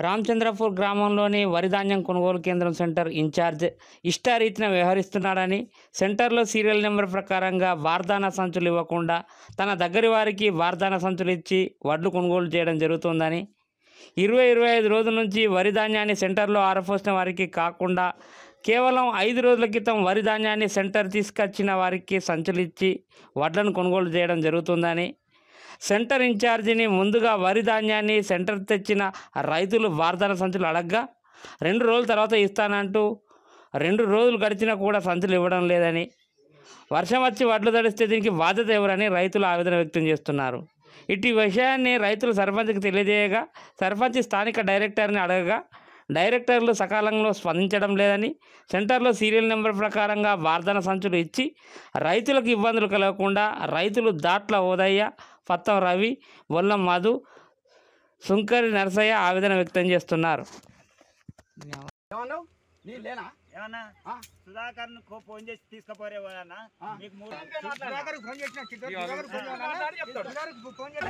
రామచంద్రపూర్ గ్రామంలోని వరి ధాన్యం కొనుగోలు కేంద్రం సెంటర్ ఇన్ఛార్జ్ ఇష్టారీతిన వ్యవహరిస్తున్నాడని సెంటర్లో సీరియల్ నెంబర్ ప్రకారంగా వార్దాన సంచులు ఇవ్వకుండా తన దగ్గరి వారికి వార్దాన సంచులు ఇచ్చి వడ్లు కొనుగోలు చేయడం జరుగుతుందని ఇరవై ఇరవై ఐదు రోజుల నుంచి వరి ధాన్యాన్ని సెంటర్లో ఆరపోసిన వారికి కాకుండా కేవలం ఐదు రోజుల క్రితం వరి ధాన్యాన్ని సెంటర్ తీసుకొచ్చిన వారికి సంచులు ఇచ్చి వడ్లను కొనుగోలు చేయడం జరుగుతుందని సెంటర్ ఇన్ఛార్జిని ముందుగా వరి ధాన్యాన్ని సెంటర్ తెచ్చిన రైతులు వార్దాన సంచులు అడగ్గా రెండు రోజుల తర్వాత ఇస్తానంటూ రెండు రోజులు గడిచినా కూడా సంచులు ఇవ్వడం లేదని వర్షం వచ్చి వడ్లు తడిస్తే దీనికి బాధ్యత ఎవరని రైతులు ఆవేదన వ్యక్తం చేస్తున్నారు ఇటు విషయాన్ని రైతులు సర్పంచ్కి తెలియజేయగా సర్పంచ్ స్థానిక డైరెక్టర్ని అడగగా డైరెక్టర్లు సకాలంలో స్పందించడం లేదని సెంటర్లో సీరియల్ నెంబర్ ప్రకారంగా వార్ధన సంచులు ఇచ్చి రైతులకు ఇబ్బందులు కలగకుండా రైతులు దాట్ల ఓదయ్య పత్తం రవి బొల్లం మధు సుంకరి నరసయ్య ఆవేదన వ్యక్తం చేస్తున్నారు ఏమన్నావు నీ లేనా ఏమన్నా ఆ? సుధాకర్ ను ఫోన్ చేసి తీసుకుపోరే అన్న ఆ. మీకు మూడు సుధాకర్ ఫోన్ చేసిన చిత్తూరు సుధాకర్ ఫోన్ చేయాలా? సుధాకర్ ఫోన్ చేయాలా?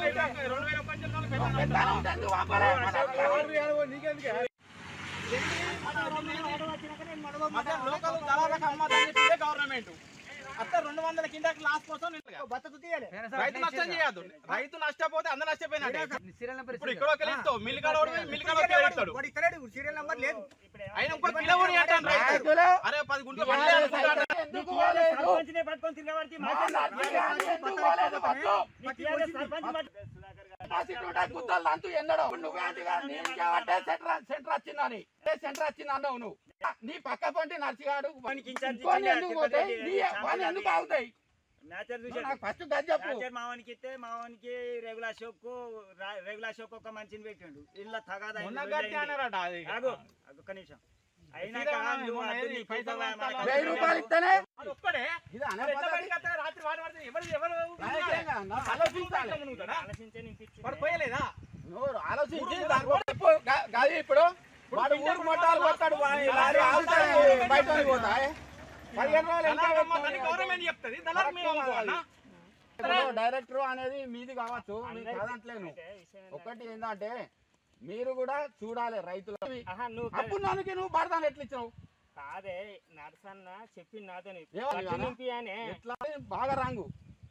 ఎందుకు పంపాలి? మధ్య లోకల్ దళాలకు అమ్మదని చెప్పిందే గవర్నమెంట్ అత్త రెండు వందల కింద లాస్ కోసం నేను బతుకు తీయాలి. రైతు నష్టం చేయొద్దు రైతు నష్టపోతే అందరు నష్టపోయినట్టే సీరియల్ నెంబర్ ఇప్పుడు ఇక్కడ ఒక ఇస్తావు మిల్లు కాడ ఒకడు పోయి మిల్లు కాడ ఒకడు ఇస్తాడు వాడు ఇస్తలేడు, సీరియల్ నెంబర్ లేదు ఆయన ఇంకో కిలో కూడా ఇవ్వటాను రైతు అరే పది గుంటలు పండ్లే అనుకుంటాడు ఎందుకు పోలేదు? సర్పంచ్నే పట్టుకొని తిరగబడితే మాకే ఎందుకు పోలేదు బస్సు? నీ టీఆర్ఎస్ సర్పంచ్ పట్టు- డిపాజిట్ ఉంటే గుత్తలు అంటూ ఎన్నడో నువ్వే అంటిగా నీకేమంటే సెంటర్ సెంటర్ వచ్చిందని ఏ సెంటర్ వచ్చింది అన్నావు నువ్వు నీ పక్క పంటి నర్సిగాడు వానికి ఇన్ఛార్జ్ ఇంకోని ఇచ్చిండే ఎందుకు పోతాయి నీ తిరుపతి వాని ఎందుకు ఆగుతాయి మ్యాచర్ నువ్వు చూసాడు నాకు ఫస్ట్ గది చెప్పు మ్యాచర్ మావానికి ఇస్తే మావానికి రెగ్యులర్ షోక్ రెగ్యులర్ షోక్ ఒక మంచిని పెట్టిండు ఇళ్ళ తగాదా మొన్న గట్టి అన్నారట అది ఆగు ఒక్క నిమిషం అయినా సీదా కానీ నువ్వు మొన్న అడ్డు ఏది నీకు పైసలు ఇవ్వవా? ఇస్తావా? మనకు వెయ్యి రూపాయలు ఇస్తేనే అది ఒక్కడే ఇది అనే మరి ఎట్లా పద్ధతి. బయటికి వస్తాడు? రాత్రి వాడు పడితే ఎవరు ఎవరు రాజకీయంగా నా ఆలోచించాలి ఆలోచించే నీకు ఇచ్చింది. వాడు పోయలేదా నువ్వు ఆలోచించి దాని కూడా చెప్పు. గ- గది ఇప్పుడు వాడు ఊరు మొట్టాలు కొట్టాడు వాడి లారీ ఆగుతాడు, బయట పోతా పదిహేను రోజులు ఎంత దళారమ్మ దాన్ని పెట్టుకున్నావు? గవర్నమెంట్ చెప్తుంది దళారు మేము అమ్ముకోవాలా? ఇప్పుడు డైరెక్టర్ అనేది మీది కావచ్చు మీకు కాదంటలేను అంటే విషయం ఏంటంటే- ఒకటి ఏంటంటే మీరు కూడా చూడాలి రైతులు ఆహా, నువ్వు అప్పుడు నాన్నకి నువ్వు పడతాను ఎట్లా ఇచ్చినావు కాదే నర్సన్న చెప్పి నాతో ఏమో పట్టు అన్న? నింపి అనే ఎట్లా అని బాగా రాంగు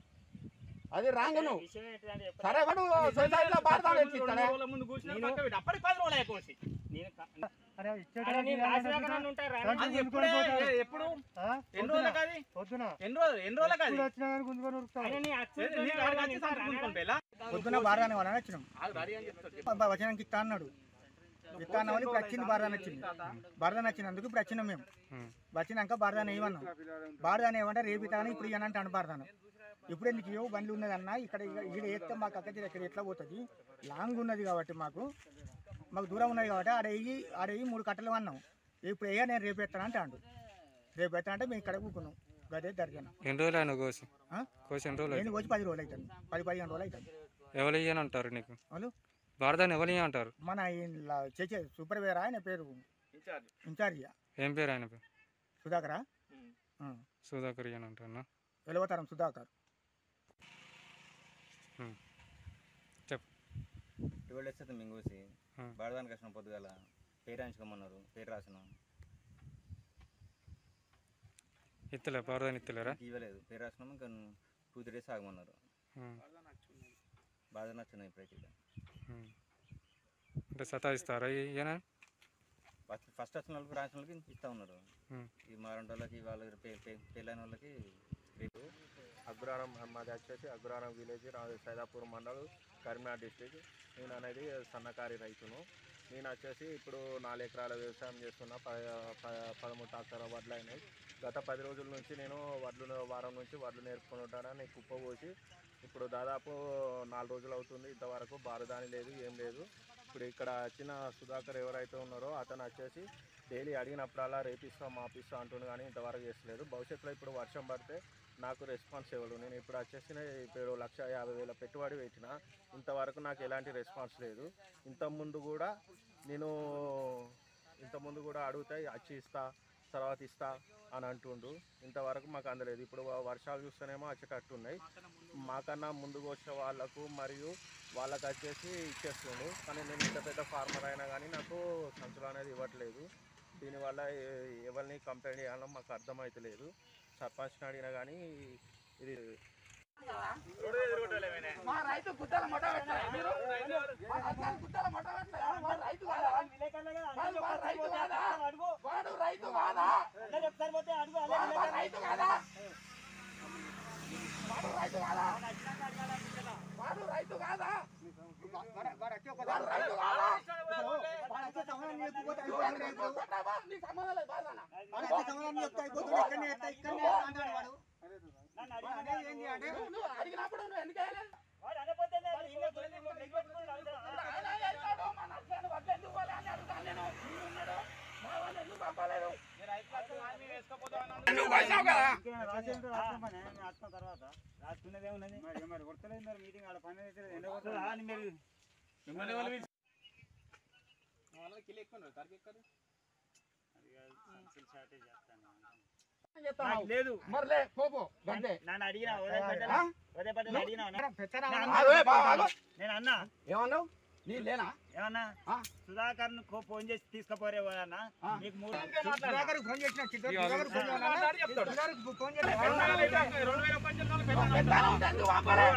అది రాంగు నువ్వు విషయం ఏంటంటే చెప్పు. సరే వాడు సొసైటీలో పడతాను ఎట్లా రెండు ఇస్తాడే రోజుల ముందు కూర్చున్నా పక్క పెట్టి. అప్పటికి పది రోజులు అయిపోయింది నేను క- అరే నేను రాసినాక నన్ను ఉంటారా? అది ఎప్పుడే ఏ- ఎప్పుడు ఎన్ని రోజులకు అది ఎన్ని రోజులు ఎన్ని రోజులకు అది ఆయన నీ అచ్చు ఏ- నీకు ఆడికి వచ్చి సంతకం గుంజుకొని పోయిలా? పొద్దున బారానే వాళ్ళని వచ్చినాం ఆగు, రెడీ అని చెప్తాడు. అబ్బా వచనానికి ఇస్తా అన్నాడు ఇస్తా అన్నామని ఇప్పుడు వచ్చింది బారదాన్ వచ్చింది బారదాన్ వచ్చినందుకు ఇప్పుడు వచ్చినాం మేము వచ్చినాక బారదాన్ ఏమన్నాం బారదాన్ ఏమంటే రేపు ఇస్తాను ఇప్పుడు ఇవ్వను అంటాను బారదాన్ ఇప్పుడు ఎందుకు ఇవ్వవు బండ్లు ఉన్నది అన్న ఇక్కడ ఇక్కడ వేస్తే మాకు అక్కడ ఇక్కడ ఎట్లా పోతుంది లాంగ్ ఉన్నది కాబట్టి మాకు మాకు దూరం ఉన్నది కాబట్టి ఆడ వెయ్యి ఆడ వెయ్యి మూడు కట్టలు అన్నాం ఇప్పుడు వేయ నేను రేపు ఎత్తాను అంటాడు రేపు ఎత్తా అంటే మేము ఇక్కడ కూకున్నాం గదే దర్జన ఎన్ని రోజులు ఆయన కోసి కోసి ఎన్ని రోజులు నేను వచ్చి పది రోజులు అవుతుంది పది పదిహేను రోజులు అవుతుంది ఎవరు ఇయ్యని అంటారు నీకు వాళ్ళు భారతాన్ని ఎవరు ఇయ్య అంటారు మన ఇలా చేసే సూపర్వైజర్ ఆయన పేరు ఇన్ఛార్జ్. ఇన్ఛార్జ్ ఏం పేరు ఆయన పేరు సుధాకరా సుధాకర్ ఇయ్యని అంటారు వెలవతరం సుధాకర్ చెప్పు ట్వెల్వ్ డేస్ అయితే మేము కోసి Hmm. బాడదానికి వచ్చిన పొద్దుగాల పేరు రాయించుకోమన్నారు పేరు రాసినాం ఇత్తలే భారతాన్ని ఇత్తలేరా ఇంక ఇవ్వలేదు పేరు రాసినాం ఇంకా టూ త్రీ డేస్ ఆగమన్నారు ఉమ్, బాధ నచ్చున్నాయి ఇప్పుడైతే ఇక. ఉమ్. అంటే సతాయిస్తారా ఈయన ఫస్ట్ ఫస్ట్ వచ్చిన వాళ్ళకి రాసిన వాళ్ళకి ఇస్తా ఉన్నారు ఉమ్. ఈ మారంటి వాళ్ళకి వాళ్ళ పె- పె- పెళ్ళైన వాళ్ళకి రేపు అగ్రహారం మాది వచ్చేసి అగ్రహారం విలేజ్ రా సైదాపూర్ మండల్ కరీంనగర్ డిస్టిక్ నేను అనేది సన్నకారి రైతును నేను వచ్చేసి ఇప్పుడు నాలుగు ఎకరాల వ్యవసాయం చేస్తున్నా ప ప- పదమూడు ట్రాక్టర్ వడ్లు అయినాయి గత పది రోజుల నుంచి నేను వడ్లు వారం నుంచి వడ్లు నేర్పుకొని ఉంటాను నేను కుప్ప పోసి ఇప్పుడు దాదాపు నాలుగు రోజులు అవుతుంది ఇంతవరకు బారదాని లేదు ఏం లేదు ఇప్పుడు ఇక్కడ వచ్చిన సుధాకర్ ఎవరైతే ఉన్నారో అతను వచ్చేసి డైలీ అడిగినప్పుడల్లా రేపిస్తాం మాపిస్తాం అంటుండు కానీ ఇంతవరకు చేస్తలేదు భవిష్యత్తులో ఇప్పుడు వర్షం పడితే నాకు రెస్పాన్స్ ఇవ్వడు నేను ఇప్పుడు వచ్చేసి ఇప్పుడు లక్ష యాభై వేల పెట్టుబడి పెట్టిన ఇంతవరకు నాకు ఎలాంటి రెస్పాన్స్ లేదు ఇంతకుముందు కూడా నేను ఇంతకుముందు కూడా అడిగితే వచ్చి ఇస్తా తర్వాత ఇస్తా అని అంటుండు ఇంతవరకు మాకు అందలేదు ఇప్పుడు వ- వర్షాలు చూస్తేనేమో వచ్చేటట్టు ఉన్నాయి మాకన్నా ముందుకు వచ్చే వాళ్ళకు మరియు వాళ్ళకి వచ్చేసి ఇచ్చేస్తుండు కానీ నేను ఇంత పెద్ద ఫార్మర్ అయినా కానీ నాకు సంచులు అనేది ఇవ్వట్లేదు దీనివల్ల ఎ- ఎవరిని కంప్లైంట్ చేయాలో మాకు అర్థమవుతలేదు సర్పంచ్ని అడిగినా కానీ ఇది మా రైతు గుద్దల మొట్ట పెట్టారా మీరు? మా రైతు గుద్దల మొట్ట పెట్టారా? మా రైతు కాదా? వాడు మా రైతు కాదా? వాడు రైతు కాదా? ఒకసారి పోతే అడుగు వాడు మా రైతు కాదా? వాడు రైతు కాదా? వాడు రైతు కాదా? వాడు రైతు కాదా? నువ్వు కొట్టావా? నీకు సంబంధం లేదు, బాధనా? నువ్వు- నువ్వు అడిగినప్పుడు నువ్వు ఎందుకు వేయలేదు? వాడు అనకపోతే నేను ఇల్లు గురించి నీకు పెట్టుకుని అవసరం. ఆయన చేస్తాడు, మా నర్సయ్యను వడ్లు ఎందుకు పోలే అని అడుగుతాను నేను. ఈయనున్నాడు, మా వాడిని ఎందుకు పంపలేదు? నువ్వు పోయినావు కదా? ఇంకేమైనా రాసేయండి, రాసుకోమని. నేను రాసుకున్న తర్వాత రాసుకున్నది ఏమున్నది మరి కొడతలేదు మరి మీటింగ్ ఆడ పని అయితే ఎండ కొడుతుందా అని మీరు అది కాదు, సంచులు షార్టేజ్ చేస్తాను. నాకు లేదు మరి లే, పో, పో, గంతే. నన్ను అడిగినా ఉదయం పడ్డా ఉదయం పడ్డా అడిగినా ఆగు, ఏ, బావ, ఆగు. నేను అన్నా ఏమన్నావు నీ లేనా ఏమన్నా ఆ? సుధాకర్ ను ఫోన్ చేసి తీసుకుపోరే అన్న నీకు మూడు సుధాకర్ ఫోన్ చేసిన చిత్తూరు సుధాకర్ ఫోన్ చేయాలా? సుధాకర్ ఫోన్ చేసిన పెద్దాను ఉంటే ఎందుకు పంపలే?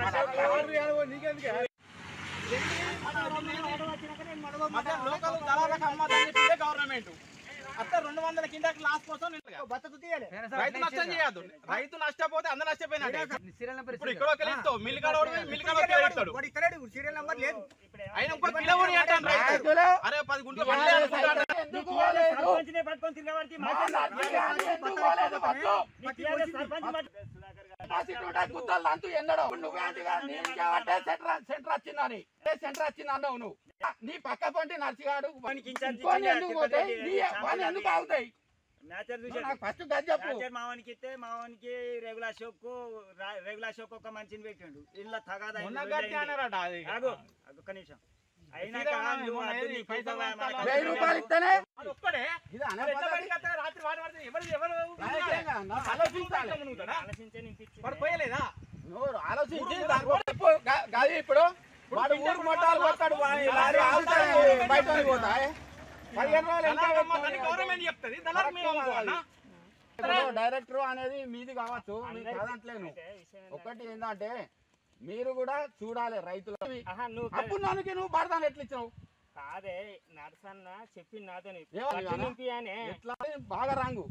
మధ్య లోకల్ దళాలకు అమ్మదని చెప్పిందే గవర్నమెంట్ అత్త రెండు వందల కిందకి లాస్ కోసం నేను- బతుకు తీయాలి రైతు నష్టం చేయొద్దు రైతు నష్టపోతే అందరు నష్టపోయినట్టే ఇప్పుడు ఇక్కడ ఒక ఇస్తావు మిల్లు కాడ ఒకడు పోయి మిల్లు కాడ ఒకడు ఇస్తాడు వాడు ఇస్తలేడు సీరియల్ నెంబర్ లేదు ఆయన ఇంకో కిలో కూడా అంటాను రైతు రైతులు అరే పది గుంటలు పండ్లే అనుకుంటాడు ఎందుకు పోలేదు? సర్పంచ్నే పట్టుకొని తిరగబడితే మా మాకేం నర్సయ్యని ఎందుకు పోలేదు పట్టు? నీ టీఆర్ఎస్ సర్పంచ్ మట్- సుధాకర్ గారు నా సీటు ఉంటే గుద్దలు అంటూ ఎన్నడో నువ్వే అంటిగా నీకేమంటే సెంటర్ సెంటర్ వచ్చిందని ఏ సెంటర్ వచ్చింది అన్నావు నువ్వు నీ పక్క పొంటి నర్సిగాడు వానికి ఇన్ఛార్జ్ ఇంకోని ఇచ్చింది, ఎందుకు పోతాయి తిరుపతి నీ రెడ్డి, వాని ఎందుకు ఆగుతాయి మ్యాచర్ నువ్వు చూసాడు నాకు ఫస్ట్ గది చెప్పు మ్యాచర్ మావానికి ఇస్తే మావానికి రెగ్యులర్ షోక్ రెగ్యులర్ షోక్ ఒక మనిషిని పెట్టిండు ఇలా తగాదా మొన్న గట్టి అన్నారట అది ఆగు ఒక్క నిమిషం అయినాక సీదా నువ్వు మొన్న అడ్డు ఏది నీకు పైసలు ఇవ్వవా? వేస్తాను. మనకు వెయ్యి రూపాయలు ఇస్తేనే అది ఒక్కడే ఇది అనే మరి ఎట్లా పద్ధతి. బయటికి వస్తాడు? రాత్రి వాడు పడితే ఎవరు ఎవరు నాకేంగా? నాకు ఆలోచించాలి ఆలోచించాలి. ఆలోచించే నీకు ఇచ్చింది. వాడు పోయలేదా నువ్వు ఆలోచించి దానికి చెప్పు. గా- గాది ఇప్పుడు వాడు ఊరు మొట్టాలు కొట్టాడు వాడి లారీ ఆగుతాడు బయట పోతా పదిహేను రోజులు ఎంత దళారు అమ్మద్దని గవర్నమెంట్ చెప్తుంది దళారు మేము అమ్ముకోవాలా? ఇప్పుడు డైరెక్టర్ అనేది మీది కావచ్చు మీకు కాదంటలేను అంటే విషయం ఏంటంటే- ఒకటి ఏంటంటే మీరు కూడా చూడాలి రైతులు ఆహా, నువ్వు అప్పుడు నాన్నకి నువ్వు పడతాను ఎట్లా ఇచ్చినావు కాదే నర్సన్న చెప్పింది నాతో ఏమని నాన్న? నింపి అని ఎట్లా అని బాగా రాంగు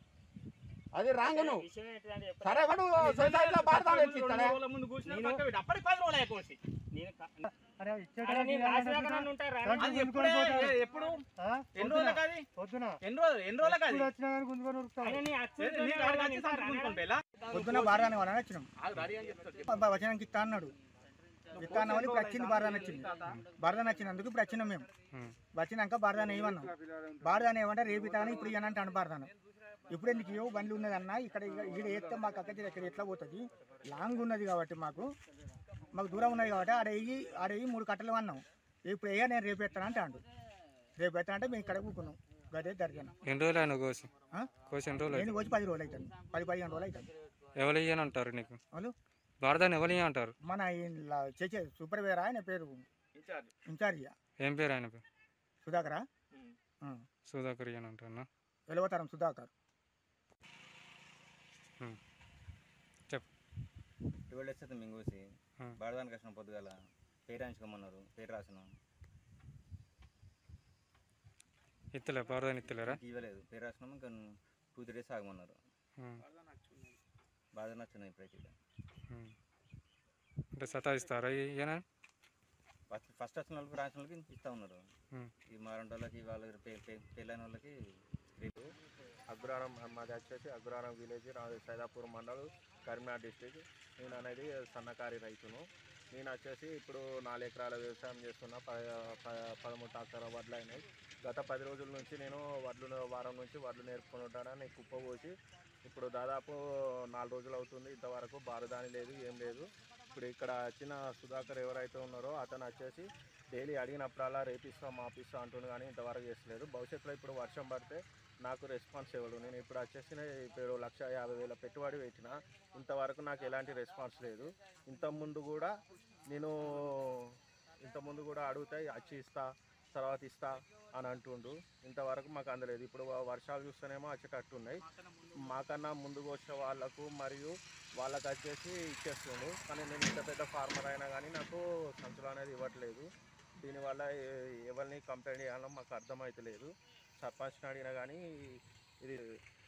అది రాంగు నువ్వు విషయం ఏంటంటే చెప్ప- సరే వాడు సొసైటీలో పడతాను ఎట్లా రెండు ఇస్తాడే రోజుల ముందు కూర్చున్నా పక్క పెట్టి అప్పటికి పది రోజులు అయిపోయింది నేను క- అరే నేను రాసినాక నన్ను ఉంటారా? అది ఎప్పుడే ఎప్పుడు ఎన్ని రోజులకు అది ఎన్ని రోజులు ఎన్ని రోజులకు అది ఆయన నీ అచ్చుతో ఏది, నీకు ఆడికి వచ్చి ఉంటారా? సంపుకుంటుంటేలా? పొద్దున్న బారాని వాళ్ళని వచ్చినాం ఆగు, రెడీ అని చెప్తాడు. బా- వచనానికి ఇస్తా అన్నాడు ఇస్తా అన్న వాళ్ళు ఇప్పుడు వచ్చింది బారదాని వచ్చింది బారదాని వచ్చినందుకు ఇప్పుడు వచ్చినాం మేము వచ్చినాక బారదాని ఏమన్నాం బారదాని ఏమంటే రేపు ఇస్తా అని ఇప్పుడు ఇవ్వనంటే అను బారదాను ఇప్పుడు ఎందుకు ఇవ్వవు బండ్లు ఉన్నదన్న ఇక్కడ ఇక- ఈడ వేస్తే మాకు అక్క ఇక్కడ ఎట్లా పోతుంది లాంగ్ ఉన్నది కాబట్టి మాకు మాకు దూరం ఉన్నది కాబట్టి ఆడ వెయ్యి ఆడ వెయ్యి మూడు కట్టలు అన్నాం ఇప్పుడు వేయ నేను రేపు ఎత్తాను అంటే అండు రేపు ఎత్తా అంటే మేము ఇక్కడ కూకున్నాం గదే దర్జన ఎన్ని రోజులు ఆయన కోసి ఆ? కోసి ఎన్ని రోజులు నేను వచ్చి పది రోజులు అవుతుంది పది పదిహేను రోజులు అవుతుంది ఎవరు ఇయ్యని అంటారు నీకు వాళ్ళు భారతాన్ని ఎవరు ఇయ్య అంటారు మన చేసే సూపర్వేర్ ఆయన పేరు ఇన్ఛార్జ్ ఏం పేరు ఆయన పేరు సుధాకరా సుధాకర్ ఇయ్యని అంటారు వెలవతరం సుధాకర్ చెప్పు ఇవాళ వచ్చేది మేము కోసి ఆ. బాడదానికి వచ్చిన పొద్దుగాల పేరు రాయించుకోమన్నారు పేరు రాసినాం ఇత్తలే భారతాన్ని ఇత్తలేరా ఇంక ఇవ్వలేదు పేరు రాసినాం ఇంకా టూ త్రీ డేస్ ఆగమన్నారు ఉమ్, బాధ నచ్చింది ఇప్పుడైతే ఇక. ఉమ్. అంటే సతాయిస్తారా ఈయన ఫస్ట్ ఫస్ట్ వచ్చిన వాళ్ళకి రాసిన వాళ్ళకి ఇస్తా ఉన్నారు ఉమ్. ఈ మారంటి వాళ్ళకి వాళ్ళకి పె- పె- పెళ్ళైన వాళ్ళకి రేపు అగ్రహారం మాది వచ్చేసి అగ్రహారం విలేజ్ రా- సైదాపూర్ మండల్ కరీంనగర్ డిస్టిక్ నేను అనేది సన్నకారి రైతును నేను వచ్చేసి ఇప్పుడు నాలుగు ఎకరాల వ్యవసాయం చేస్తున్నా ప ప- పదమూడు ట్రాక్టర్ల వడ్లు అయినాయి గత పది రోజుల నుంచి నేను వడ్లు వారం నుంచి వడ్లు నేర్పుకొని ఉంటానని కుప్ప పోసి ఇప్పుడు దాదాపు నాలుగు రోజులు అవుతుంది ఇంతవరకు బారదాని లేదు ఏం లేదు ఇప్పుడు ఇక్కడ వచ్చిన సుధాకర్ ఎవరైతే ఉన్నారో అతను వచ్చేసి డైలీ అడిగినప్పుడల్లా రేపిస్తాం మాపిస్తాం అంటుంది కానీ ఇంతవరకు చేస్తలేదు భవిష్యత్తులో ఇప్పుడు వర్షం పడితే నాకు రెస్పాన్స్ ఇవ్వడు నేను ఇప్పుడు వచ్చేసి ఇప్పుడు లక్ష యాభై వేల పెట్టుబడి పెట్టిన ఇంతవరకు నాకు ఎలాంటి రెస్పాన్స్ లేదు ఇంత ముందు కూడా నేను ఇంత ముందు కూడా అడిగితే వచ్చి ఇస్తా తర్వాత ఇస్తా అని అంటుండు ఇంతవరకు మాకు అందలేదు ఇప్పుడు వ- వర్షాలు చూస్తేనేమో వచ్చేటట్టు ఉన్నాయి మాకన్నా ముందుకు వచ్చే వాళ్ళకు మరియు వాళ్ళకి వచ్చేసి ఇచ్చేస్తుండు కానీ నేను ఇంత పెద్ద ఫార్మర్ అయినా కానీ నాకు సంచులు అనేది ఇవ్వట్లేదు దీనివల్ల ఎ- ఎవరిని కంప్లైంట్ చేయాలో మాకు అర్థమవుతలేదు సర్పంచ్ని అడిగినా కానీ ఇది